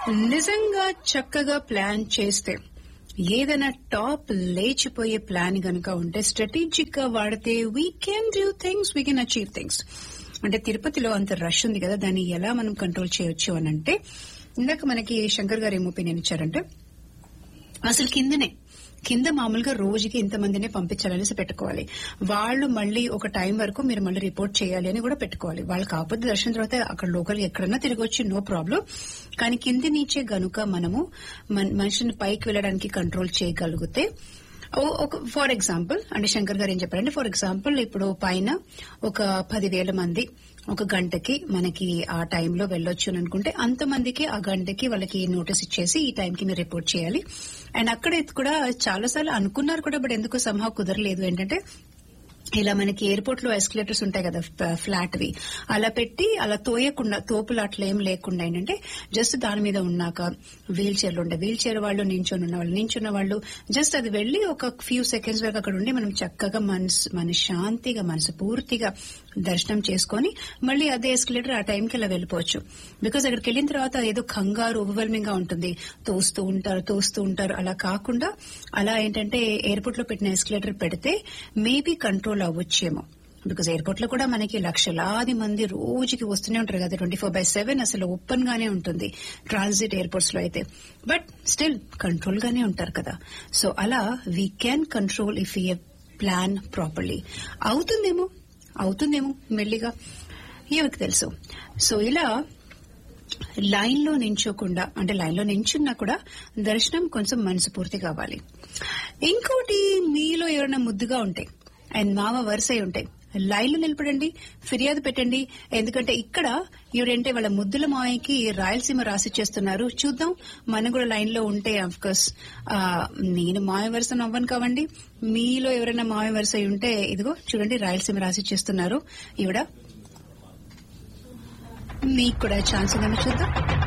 నిజంగా చక్కగా ప్లాన్ చేస్తే ఏదైనా టాప్ లేచిపోయే ప్లాన్ గనుక ఉంటే స్ట్రాటజిక్ గా వాడితే we can do things we can achieve things అంటే తిరుపతిలో అంత రష్ ఉంది కదా దాన్ని ఎలా మనం కంట్రోల్ చేయొచ్చు అని అంటే ఇందాక మనకి శంకర్ గారు ఏం ఒపీనియన్ ఇచ్చారంటే అసలు కిందనే కింద మామూలుగా రోజుకి ఇంతమందినే పంపించాలనేసి పెట్టుకోవాలి వాళ్ళు మళ్ళీ ఒక టైం వరకు మీరు మళ్ళీ రిపోర్ట్ చేయాలి అని కూడా పెట్టుకోవాలి వాళ్ళు కాకపోతే దర్శనం తర్వాత అక్కడ లోకల్ ఎక్కడన్నా తిరగొచ్చు నో ప్రాబ్లం కానీ కింది నుంచే గనుక మనము మన- మనిషిని పైకి వెళ్ళడానికి కంట్రోల్ చేయగలిగితే ఓ- ఒక ఫర్ ఎగ్జాంపుల్ అంటే శంకర్ గారు ఏం చెప్పారంటే ఫర్ ఎగ్జాంపుల్ ఇప్పుడు పైన ఒక పదివేల మంది ఒక గంటకి మనకి ఆ టైంలో వెళ్ళొచ్చు అని అనుకుంటే అంతమందికి ఆ గంటకి వాళ్ళకి నోటీస్ ఇచ్చేసి ఈ టైంకి మీరు రిపోర్ట్ చేయాలి అండ్ అక్కడ కూడా చాలా సార్లు అనుకున్నారు కూడా బట్ ఎందుకు సంహా కుదరలేదు ఏంటంటే ఇలా మనకి ఎయిర్పోర్ట్ లో ఎస్కలేటర్స్ ఉంటాయి కదా ఫ్లాట్ వి అలా పెట్టి అలా తోయకుండా తోపులు అట్లా ఏం లేకుండా ఏంటంటే జస్ట్ దాని మీద ఉన్నాక వీల్ చైర్లు ఉండే వీల్ చైర్ వాళ్ళు నించొని ఉన్న వాళ్ళు నించున్న వాళ్ళు జస్ట్ అది వెళ్లి ఒక ఫ్యూ సెకండ్స్ వరకు అక్కడ ఉండి మనం చక్కగా మనసు మన శాంతిగా మనసు పూర్తిగా దర్శనం చేసుకొని మళ్ళీ అదే ఎస్కలేటర్ ఆ టైంకి ఇలా వెళ్ళిపోవచ్చు బికాస్ అక్కడికి వెళ్ళిన తర్వాత ఏదో కంగారు ఓవర్వెల్మింగ్ గా ఉంటుంది తోస్తూ ఉంటారు తోస్తూ ఉంటారు అలా కాకుండా అలా ఏంటంటే ఎయిర్పోర్ట్ లో పెట్టిన ఎస్కలేటర్ పెడితే మేబీ కంట్రోల్ అవ్వచ్చేమో బికాస్ ఎయిర్పోర్ట్ లో కూడా మనకి లక్షలాది మంది రోజుకి వస్తూనే ఉంటారు కదా ట్వంటీ ఫోర్ బై సెవెన్ అసలు ఓపెన్ గానే ఉంటుంది ట్రాన్సిట్ ఎయిర్పోర్ట్స్ లో అయితే బట్ స్టిల్ కంట్రోల్ గానే ఉంటారు కదా సో అలా we can control if you plan properly అవుతుందేమో అవుతుందేమో మెల్లిగా ఎవరికి తెలుసు సో ఇలా లైన్ లో నించోకుండా అంటే లైన్ లో నించున్నా కూడా దర్శనం కొంచెం మనసు పూర్తి కావాలి ఇంకోటి మీలో ఎవరైనా ముద్దుగా ఉంటాయి అండ్ మామ వరుస అయి ఉంటాయి లైన్ లో నిలబడండి ఫిర్యాదు పెట్టండి ఎందుకంటే ఇక్కడ ఈవిడంటే వాళ్ళ ముద్దుల మావయ్యకి రాయలసీమ రాసి చేస్తున్నారు చూద్దాం మనం కూడా లైన్ లో ఉంటే అఫ్ కోర్స్ నేను మాయ వరుస నవ్వను కావండి మీలో ఎవరైనా మాయ వరుస అయి ఉంటే ఇదిగో చూడండి రాయలసీమ రాసి చేస్తున్నారు ఈవిడ మీకు కూడా ఛాన్స్ ఉందని చూద్దాం